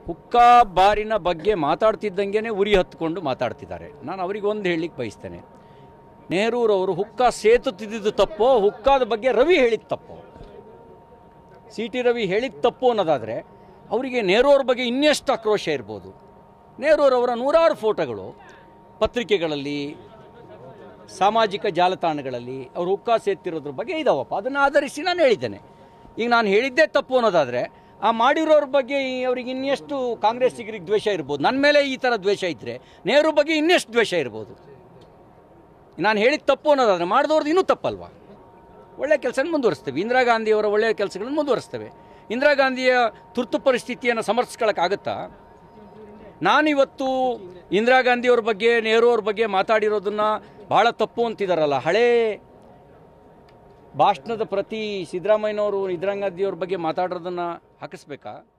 ಹುಕ್ಕಾ ಬಾರಿನ ಬಗ್ಗೆ ಮಾತಾಡ್ತಿದ್ದಂಗೆ ಉರಿ ಹತ್ಕೊಂಡು ಮಾತಾಡ್ತಿದ್ದಾರೆ ನಾನು ಅವರಿಗೆ ಒಂದು ಹೇಳಲಿಕ್ಕೆ ಬಯಸ್ತೇನೆ ನೆಹರೂರವರು ಹುಕ್ಕಾ ಸೇತು ತಿದ್ದಿದ್ದು ತಪ್ಪೋ ಹುಕ್ಕಾದ ಬಗ್ಗೆ ರವಿ ಹೇಳಿದ ತಪ್ಪೋ ಸಿ ಟಿ ರವಿ ಹೇಳಿದ ತಪ್ಪು ಅನ್ನೋದಾದರೆ ಅವರಿಗೆ ನೆಹರೂರ ಬಗ್ಗೆ ಇನ್ನೆಷ್ಟು ಆಕ್ರೋಶ ಇರ್ಬೋದು ನೆಹರೂರವರ ನೂರಾರು ಫೋಟೋಗಳು ಪತ್ರಿಕೆಗಳಲ್ಲಿ ಸಾಮಾಜಿಕ ಜಾಲತಾಣಗಳಲ್ಲಿ ಅವರು ಹುಕ್ಕಾ ಸೇರ್ತಿರೋದ್ರ ಬಗ್ಗೆ ಇದಾವಪ್ಪ ಅದನ್ನು ಆಧರಿಸಿ ನಾನು ಹೇಳಿದ್ದೇನೆ ಈಗ ನಾನು ಹೇಳಿದ್ದೇ ತಪ್ಪು ಅನ್ನೋದಾದರೆ ಆ ಮಾಡಿರೋರ ಬಗ್ಗೆ ಈ ಅವ್ರಿಗೆ ಇನ್ನೆಷ್ಟು ಕಾಂಗ್ರೆಸ್ಸಿಗರಿಗೆ ದ್ವೇಷ ಇರ್ಬೋದು ನನ್ನ ಮೇಲೆ ಈ ಥರ ದ್ವೇಷ ಇದ್ದರೆ ನೆಹರು ಬಗ್ಗೆ ಇನ್ನೆಷ್ಟು ದ್ವೇಷ ಇರ್ಬೋದು ನಾನು ಹೇಳಿದ ತಪ್ಪು ಅನ್ನೋದಾದರೆ ಮಾಡಿದವ್ರದ್ದು ಇನ್ನೂ ತಪ್ಪಲ್ವಾ ಒಳ್ಳೆ ಕೆಲಸ ಮುಂದುವರಿಸ್ತೇವೆ ಇಂದಿರಾ ಗಾಂಧಿಯವರ ಒಳ್ಳೆಯ ಕೆಲಸಗಳನ್ನು ಮುಂದುವರಿಸ್ತೇವೆ ಇಂದಿರಾ ಗಾಂಧಿಯ ತುರ್ತು ಪರಿಸ್ಥಿತಿಯನ್ನು ಸಮರ್ಥಿಸ್ಕೊಳ್ಳೋಕ್ಕಾಗತ್ತಾ ನಾನಿವತ್ತು ಇಂದಿರಾ ಗಾಂಧಿಯವ್ರ ಬಗ್ಗೆ ನೆಹರು ಅವ್ರ ಬಗ್ಗೆ ಮಾತಾಡಿರೋದನ್ನ ಭಾಳ ತಪ್ಪು ಅಂತಿದಾರಲ್ಲ ಹಳೇ ಭಾಷಣದ ಪ್ರತಿ ಸಿದ್ದರಾಮಯ್ಯನವರು ಇಂದಿರಾ ಗಾಂಧಿಯವ್ರ ಬಗ್ಗೆ ಮಾತಾಡೋದನ್ನು ಹಾಕಿಸ್ಬೇಕಾ